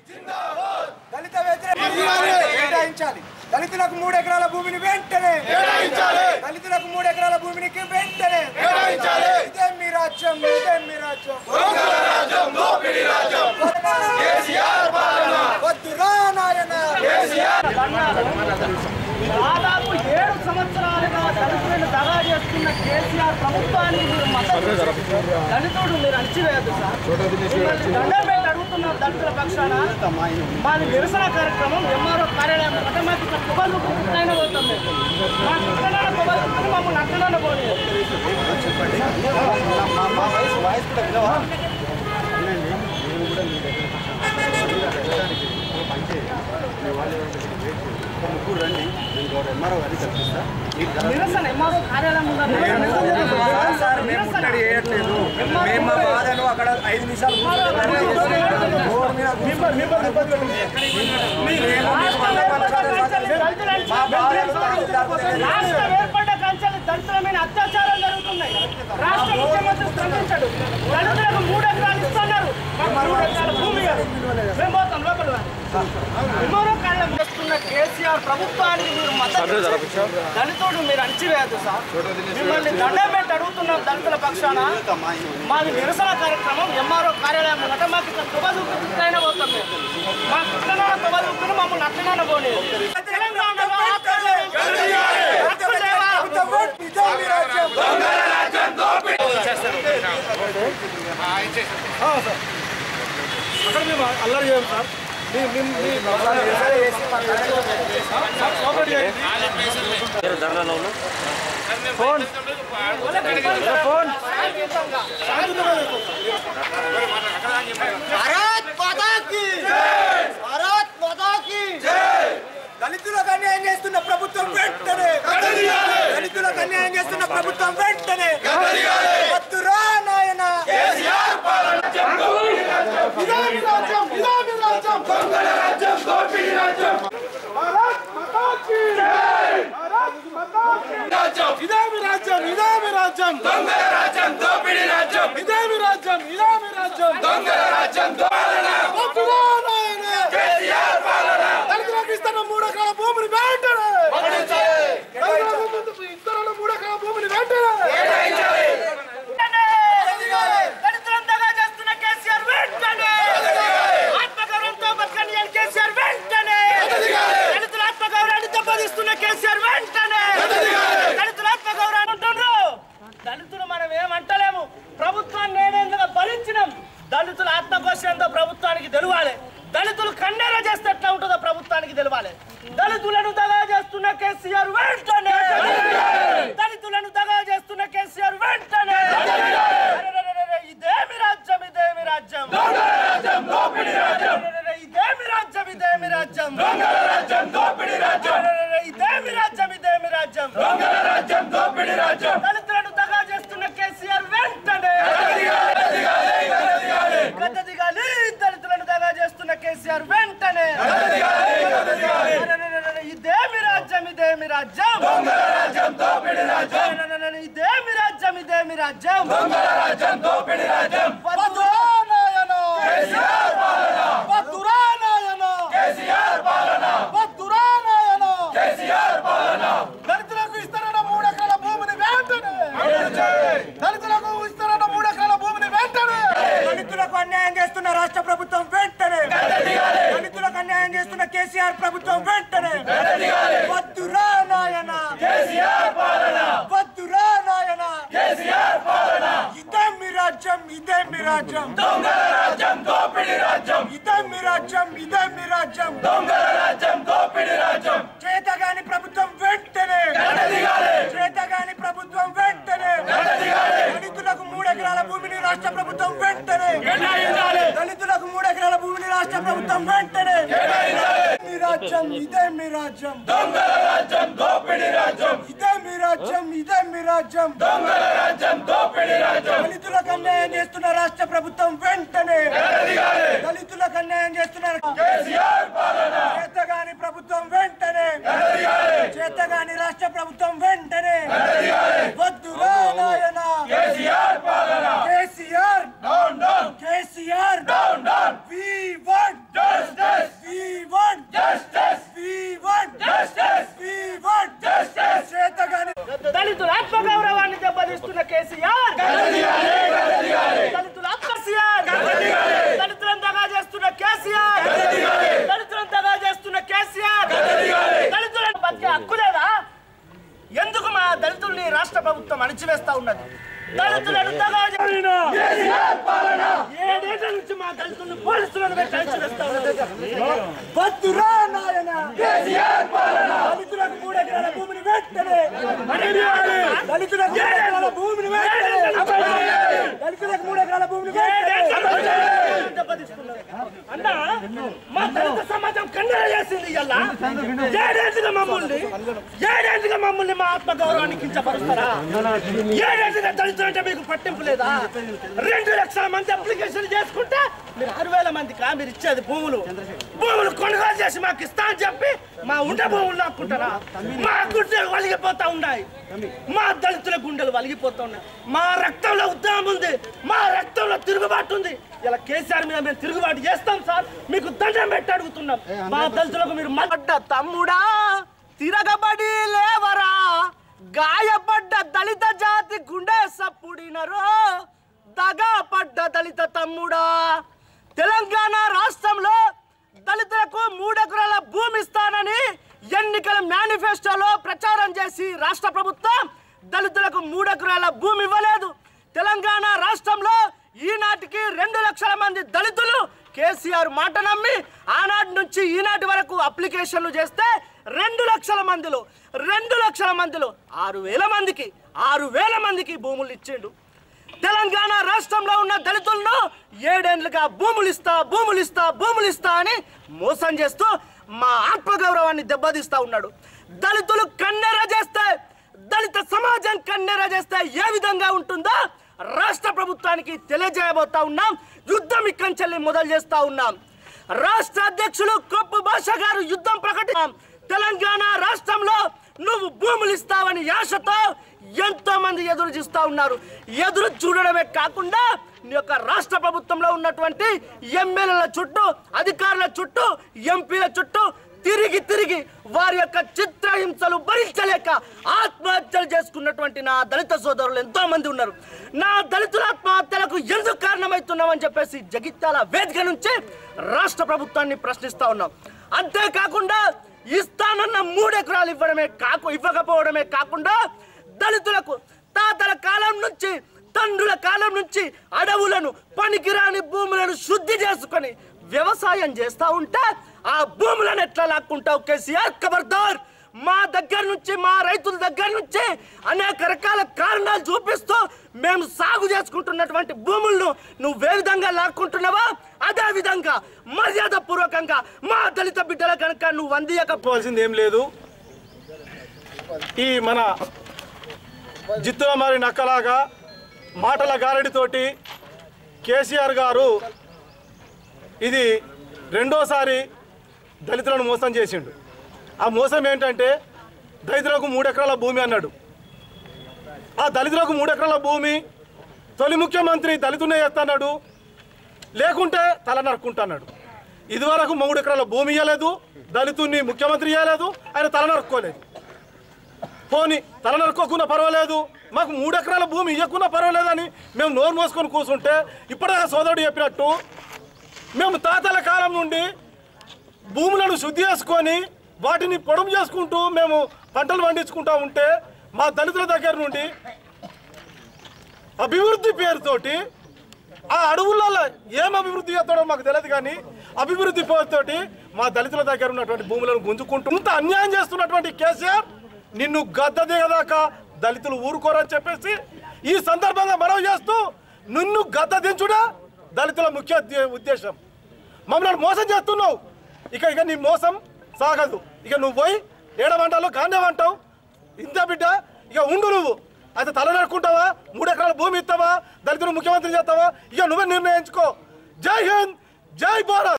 దళిత వ్యతిరేక కేటాయించాలి దళితులకు మూడు ఎకరాల భూమిని వెంటనే దళితులకు మూడు ఎకరాల భూమిని వెంటనే ఇదే మీ రాజ్యం ఇదే మీ రాజ్యం వద్దురా నాయన దాదాపు ఏడు సంవత్సరాలుగా దళితులను దగా చేస్తున్న కేసీఆర్ ప్రభుత్వాన్ని మీరు మద్దతు దళితుడు మీరు అణచివేయద్దు సార్ మిమ్మల్ని దండం పెట్టి అడుగుతున్నారు దళితుల పక్షాన మాది నిరసన కార్యక్రమం ఎంఆర్ఓ కార్యాలయం అంటే మాకు ఇక్కడ కుబలు అయినా పోతాం మేము మా అక్కడైనా కుబలు మమ్మల్ని అక్కడైనా పోలేదు నిరసన ఎంఆర్ఓ కార్యాలయం ఉందని సార్ మేము ముట్టడి చేయట్లేదు మేము మా బాధను అక్కడ ఐదు నిమిషాలు రాష్ట్రం ఏర్పడ్డ కంచెలు దళితుల మీద అత్యాచారాలు జరుగుతున్నాయి రాష్ట్ర ముఖ్యమంత్రి స్పందించాడు దళితులకు మూడు ఎకరాలు ఇస్తున్నారు మాకు మూడు ఎకరాల భూమి ఇవ్వరు. మేము పోతాం లోపల విమానం కాళ్ళం చేస్తున్న కేసీఆర్ ప్రభుత్వానికి మీరు మద్దతు ఇచ్చి దళితుడు మీరు అణచివేయద్దు సార్ మిమ్మల్ని దండం పెట్టి అడుగుతున్నాం దళితుల పక్షాన మాది నిరసన కార్యక్రమం ఎంఆర్ఓ కార్యాలయం అంటే మాకు ఇక్కడ తుబదుక్కునైనా పోతాం మేము మా కృష్ణనాడ తుబదుక్కుని మమ్మల్ని అట్లనే పోలేదు తెలంగాణలో హక్కు లేవా? ఇదే మీ రాజ్యం అక్కడ మేము అల్లరి చేయం సార్ మీ- మీ- మీ ఫోన్ ఫోన్ భారత్ మాతా కీ భారత్ మాతా కీ దళితులకు అన్యాయం చేస్తున్న ప్రభుత్వం వెంటనే దళితులకు అన్యాయం చేస్తున్న ప్రభుత్వం వెంటనే వద్దురా నాయన ఇదే మీ రాజ్యం ఇదే మీ రాజ్యం భారత్ మాతా కీ భారత్ మాతా కీ ఇదే మీ రాజ్యం ఇదే మీ రాజ్యం దొంగల రాజ్యం దోపిడీ రాజ్యం ఇదే మీ రాజ్యం ఇదే మీ రాజ్యం దొంగల రాజ్యం పాలన వద్దురా నాయన. కేసీఆర్ పాలన దళితులకు ఇస్తున్న మూడు ఎకరాల భూమిని వెంటనే దళితులకు ఇస్తున్న మూడు ఎకరాల భూమిని వెంటనే దళితులను దగా చేస్తున్న కేసీఆర్ వెంటనే ఆత్మగౌరవంతో బతకని కేసీఆర్ వెంటనే దళితుల ఆత్మగౌరవాన్ని దెబ్బతీస్తున్న కేసీఆర్ వెంటనే దళితుల ఆత్మగౌరవాన్ని అంటున్నారు దళితులు మనం ఏమంటలేము ప్రభుత్వాన్ని నేనేందుకు భరించినాం దళితుల ఆత్మకోశ ఏందో ప్రభుత్వానికి తెలవాలి దళితులు కన్నెర చేస్తే ఎట్లా ఉంటుందో ప్రభుత్వానికి తెలవాలి దళితులను దగా చేస్తున్న కేసీఆర్ వెంటనే దళితులను దగా చేస్తున్న కేసీఆర్ వెంటనే అరెరెరెరెరె, ఇదేమి రాజ్యం ఇదేమి రాజ్యం అరెరెరెరె, ఇదేమి రాజ్యం ఇదేమి రాజ్యం దొంగల రాజ్యం దోపిడీ రాజ్యం అరెరెరెరె, ఇదేమి రాజ్యం ఇదేమి రాజ్యం దొంగల రాజ్యం దోపిడీ రాజ్యం దళితులను దగా చేస్తున్న కేసీఆర్ వెంటనే గద్ద దిగాలి దళితులను దగా చేస్తున్న కేసీఆర్ వెంటనే అరెరెరెరె, ఇదేమి రాజ్యం ఇదేమి రాజ్యం దొంగల రాజ్యం దోపిడీ రాజ్యం అరెరెరెరె, ఇదేమి రాజ్యం ఇదేమి రాజ్యం దొంగల రాజ్యం దోపిడీ రాజ్యం వద్దురా నాయనా. కేసీఆర్ పాలన వద్దురా నాయనా. కేసీఆర్ పాలన వద్దురా నాయనా. కేసీఆర్ పాలన దళితులకు ఇస్తారన్న మూడు ఎకరాల భూమిని వెంటనే దళితులకు ఇస్తారన్న మూడు ఎకరాల భూమిని వెంటనే దళితులకు అన్యాయం చేస్తున్న రాష్ట్ర ప్రభుత్వం వెంటనే దళితులకు అన్యాయం చేస్తున్న కేసీఆర్ ప్రభుత్వం వెంటనే వద్దురా నాయన కేసీఆర్ పాలన వద్దురా నాయన కేసీఆర్ పాలన ఇదే మీ రాజ్యం ఇదే మీ రాజ్యం దొంగల రాజ్యం దోపిడీ రాజ్యం ఇదే మీ రాజ్యం ఇదే మీ రాజ్యం దొంగల రాజ్యం దోపిడీ రాజ్యం చేతగాని ప్రభుత్వం వెంటనే ఎడదిగాలి చేతగాని ప్రభుత్వం వెంటనే ఎడదిగాలి దళితులకు మూడు ఎకరాల భూమిని రాష్ట్ర ప్రభుత్వం వెంటనే కేటాయించాలి దళితులకు మూడు ఎకరాల భూమిని రాష్ట్ర ప్రభుత్వం వెంటనే మీ రాజ్యం ఇదే మీ రాజ్యం దొంగల రాజ్యం దోపిడీ రాజ్యం ఇదే మీ రాజ్యం ఇదే మీ రాజ్యం దొంగల రాజ్యం దోపిడీ రాజ్యం దళితులకు అన్యాయం చేస్తున్న రాష్ట్ర ప్రభుత్వం వెంటనే ఎడదిగాలి దళితులకు అన్యాయం చేస్తున్న కేసీఆర్ పాలన చేతగాని ప్రభుత్వం వెంటనే ఎడదిగాలి చేతగాని రాష్ట్ర ప్రభుత్వం వెంటనే ఎడదిగాలి వద్దురా నాయన కేసీఆర్ పాలన KCR down down KCR down down we want justice దళితులను దగా చేసిన ఏడేళ్ల నుంచి మా దళితులను పోలీసులను పెట్టి అణచివేస్తా ఉన్నారు. వద్దురా నాయన దళితులకు మూడు ఎకరాల భూమిని వెంటనే దళితులకు మూడు ఎకరాల భూమిని వెంటనే దళితులకు మూడు ఎకరాల భూమిని వెంటనే దెబ్బతీస్తున్నారు. అన్నా మా దళిత సమాజం కన్నెర చేసింది ఇయ్యాల ఏడేళ్ళుగా మమ్మల్ని ఏడేళ్ళుగా మమ్మల్ని మా ఆత్మ గౌరవాన్ని కించపరుస్తారా ఏడేళ్ళుగా దళితులు అంటే మీకు పట్టింపు లేదా రెండు లక్షల మంది అప్లికేషన్ చేసుకుంటే మీరు ఆరు వేల మందికా మీరు ఇచ్చేది భూములు భూములు కొనుగోలు చేసి మాకు ఇస్తా అని చెప్పి మా ఉండ భూములు లాక్కుంటారా మా గుండెలు వలిగిపోతా ఉన్నాయి మా దళితుల గుండెలు వలిగిపోతా ఉన్నాయి మా రక్తంలో ఉద్యమం ఉంది మా రక్తంలో తిరుగుబాటు ఉంది ఇలా కేసీఆర్ మీద మేము తిరుగుబాటు చేస్తాం సార్ మీకు దండం పెట్టి అడుగుతున్నాం మా దళితులకు మీరు పడ్డ తమ్ముడా తిరగబడి లేవరా గాయపడ్డ దళిత జాతి గుండె సప్పుడినరో దగా పడ్డ దళిత తమ్ముడా తెలంగాణ రాష్ట్రంలో దళితులకు మూడెకరాల భూమి ఇస్తానని ఎన్నికల మేనిఫెస్టోలో ప్రచారం చేసి రాష్ట్ర ప్రభుత్వం దళితులకు మూడెకరాల భూమి ఇవ్వలేదు తెలంగాణ రాష్ట్రంలో ఈనాటికి రెండు లక్షల మంది దళితులు కేసీఆర్ మాట నమ్మి ఆనాటి నుంచి ఈనాటి వరకు అప్లికేషన్లు చేస్తే రెండు లక్షల మందిలో రెండు లక్షల మందిలో ఆరు వేల మందికి ఆరు వేల మందికి భూములు ఇచ్చిండు తెలంగాణ రాష్ట్రంలో ఉన్న దళితులను ఏడేండ్లుగా భూములు ఇస్తా భూములు ఇస్తా భూములు ఇస్తా అని మోసం చేస్తూ మా ఆత్మగౌరవాన్ని దెబ్బతీస్తా ఉన్నాడు దళితులు కన్నెర చేస్తే దళిత సమాజం కన్నెర చేస్తే ఏ విధంగా ఉంటుందో రాష్ట్ర ప్రభుత్వానికి తెలియజేయబోతా ఉన్నాం యుద్ధం ఇక్కంచెల్లి మొదలు చేస్తా ఉన్నాం రాష్ట్ర అధ్యక్షులు కొప్పు భాష గారు యుద్ధం ప్రకటి తెలంగాణ రాష్ట్రంలో నువ్వు భూములు ఇస్తావని ఆశతో ఎంతో మంది ఎదురు చూస్తా ఉన్నారు ఎదురు చూడడమే కాకుండా నీ యొక్క రాష్ట్ర ప్రభుత్వంలో ఉన్నటువంటి ఎమ్మెల్యేల చుట్టూ అధికారుల చుట్టూ ఎంపీల చుట్టూ తిరిగి తిరిగి వారి యొక్క చిత్రహింసలు భరించలేక ఆత్మహత్యలు చేసుకున్నటువంటి నా దళిత సోదరులు ఎంతో మంది ఉన్నారు నా దళితుల ఆత్మహత్యలకు ఎందుకు కారణమవుతున్నామని చెప్పేసి జగిత్యాల వేదిక నుంచి రాష్ట్ర ప్రభుత్వాన్ని ప్రశ్నిస్తా ఉన్నాం అంతేకాకుండా ఇస్తానన్న మూడు ఎకరాలు ఇవ్వడమే కాకు ఇవ్వకపోవడమే కాకుండా దళితులకు తాతల కాలం నుంచి తండ్రుల కాలం నుంచి అడవులను పనికిరాని భూములను శుద్ధి చేసుకొని వ్యవసాయం చేస్తా ఉంటే ఆ భూములను ఎట్లా లాక్కుంటావు కేసీఆర్ ఖబర్దార్ మా దగ్గర నుంచి మా రైతుల దగ్గర నుంచి అనేక రకాల కారణాలు చూపిస్తూ మేము సాగు చేసుకుంటున్నటువంటి భూములను నువ్వే విధంగా లాక్కుంటున్నావా అదే విధంగా మర్యాద పూర్వకంగా మా దళిత బిడ్డల కనుక నువ్వు అందియకపో చెప్పుకోవాల్సింది ఏం లేదు ఈ మన జిత్తుల మరి నక్కలాగా మాటల గారడితోటి కేసీఆర్ గారు ఇది రెండోసారి దళితులను మోసం చేసిండు ఆ మోసం ఏంటంటే దళితులకు మూడు ఎకరాల భూమి అన్నాడు ఆ దళితులకు మూడు ఎకరాల భూమి తొలి ముఖ్యమంత్రి దళితునే చేస్తున్నాడు లేకుంటే తల నరుక్కుంటున్నాడు ఇదివరకు మూడు ఎకరాల భూమి ఇవ్వలేదు దళితుడిని ముఖ్యమంత్రి ఇవ్వలేదు ఆయన తల నరుక్కోలేదు పోని తల నరుక్కోకున్నా పర్వాలేదు మాకు మూడు ఎకరాల భూమి ఇవ్వకున్నా పర్వాలేదని మేము నోరు మోసుకొని కూర్చుంటే ఇప్పుడే ఆ సోదరుడు చెప్పినట్టు మేము తాతల కాలం నుండి భూములను శుద్ధి చేసుకొని వాటిని పొడుము చేసుకుంటూ మేము పంటలు పండించుకుంటూ ఉంటే మా దళితుల దగ్గర నుండి అభివృద్ధి పేరుతోటి ఆ అడవులలో ఏం అభివృద్ధి చేస్తాడో మాకు తెలియదు కానీ అభివృద్ధి పేరుతోటి మా దళితుల దగ్గర ఉన్నటువంటి భూములను గుంజుకుంటూ ఇంత అన్యాయం చేస్తున్నటువంటి కేసీఆర్ నిన్ను గద్ద దిగదాకా దళితులు ఊరుకోరని చెప్పేసి ఈ సందర్భంగా మనవి చేస్తూ నిన్ను గద్ద దించుడా దళితుల ముఖ్య ఉద్దే- ఉద్దేశం మమ్మల్ని మోసం చేస్తున్నావు ఇక ఇక నీ మోసం సాగదు ఇక నువ్వు పోయి ఏడవంటాలో గాంధేవంటావు ఇంత బిడ్డ ఇక ఉండు నువ్వు అయితే తల నరుకుంటావా మూడు ఎకరాల భూమి ఇస్తావా దళితులు ముఖ్యమంత్రి చేస్తావా ఇక నువ్వే నిర్ణయించుకో జై హింద్ జై భారత్